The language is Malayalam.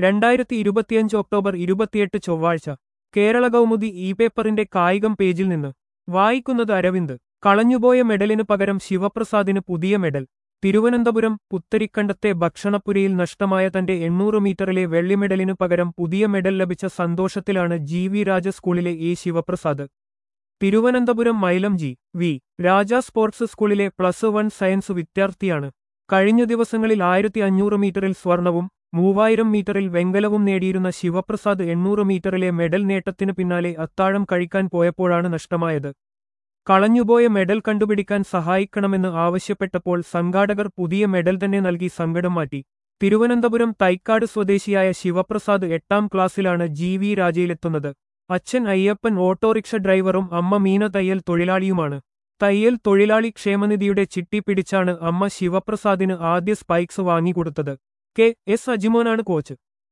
രണ്ടായിരത്തി ഇരുപത്തിയഞ്ച് ഒക്ടോബർ ഇരുപത്തിയെട്ട് ചൊവ്വാഴ്ച കേരള കൗമുദി ഇ പേപ്പറിന്റെ കായികം പേജിൽ നിന്ന് വായിക്കുന്നത് അരവിന്ദ് കളഞ്ഞുപോയ മെഡലിനു പകരം ശിവപ്രസാദിന് പുതിയ മെഡൽ തിരുവനന്തപുരം പുത്തരിക്കണ്ടത്തെ ഭക്ഷണപ്പുരയിൽ നഷ്ടമായ തന്റെ എണ്ണൂറ് മീറ്ററിലെ വെള്ളി മെഡലിനു പകരം പുതിയ മെഡൽ ലഭിച്ച സന്തോഷത്തിലാണ് ജി വി രാജ സ്കൂളിലെ A Sivaprasad Thiruvananthapuram Mylam G V Raja sports സ്കൂളിലെ പ്ലസ് വൺ സയൻസ് വിദ്യാർത്ഥിയാണ് കഴിഞ്ഞ ദിവസങ്ങളിൽ ആയിരത്തി അഞ്ഞൂറ് മീറ്ററിൽ സ്വർണവും മൂവായിരം മീറ്ററിൽ വെങ്കലവും നേടിയിരുന്ന ശിവപ്രസാദ് എണ്ണൂറ് മീറ്ററിലെ മെഡൽ നേട്ടത്തിനു പിന്നാലെ അത്താഴം കഴിക്കാൻ പോയപ്പോഴാണ് നഷ്ടമായത് കളഞ്ഞുപോയ മെഡൽ കണ്ടുപിടിക്കാൻ സഹായിക്കണമെന്ന് ആവശ്യപ്പെട്ടപ്പോൾ സംഘാടകർ പുതിയ മെഡൽ തന്നെ നൽകി സങ്കടം മാറ്റി തിരുവനന്തപുരം തൈക്കാട് സ്വദേശിയായ ശിവപ്രസാദ് എട്ടാം ക്ലാസ്സിലാണ് ജി വി രാജയിലെത്തുന്നത് അച്ഛൻ അയ്യപ്പൻ ഓട്ടോറിക്ഷ ഡ്രൈവറും അമ്മ മീന തയ്യൽ തൊഴിലാളിയുമാണ് തയ്യൽ തൊഴിലാളി ക്ഷേമനിധിയുടെ ചിട്ടി പിടിച്ചാണ് അമ്മ ശിവപ്രസാദിന് ആദ്യ സ്പൈക്സ് വാങ്ങിക്കൊടുത്തത് കെ എസ് അജിമോനാണ് കോച്ച്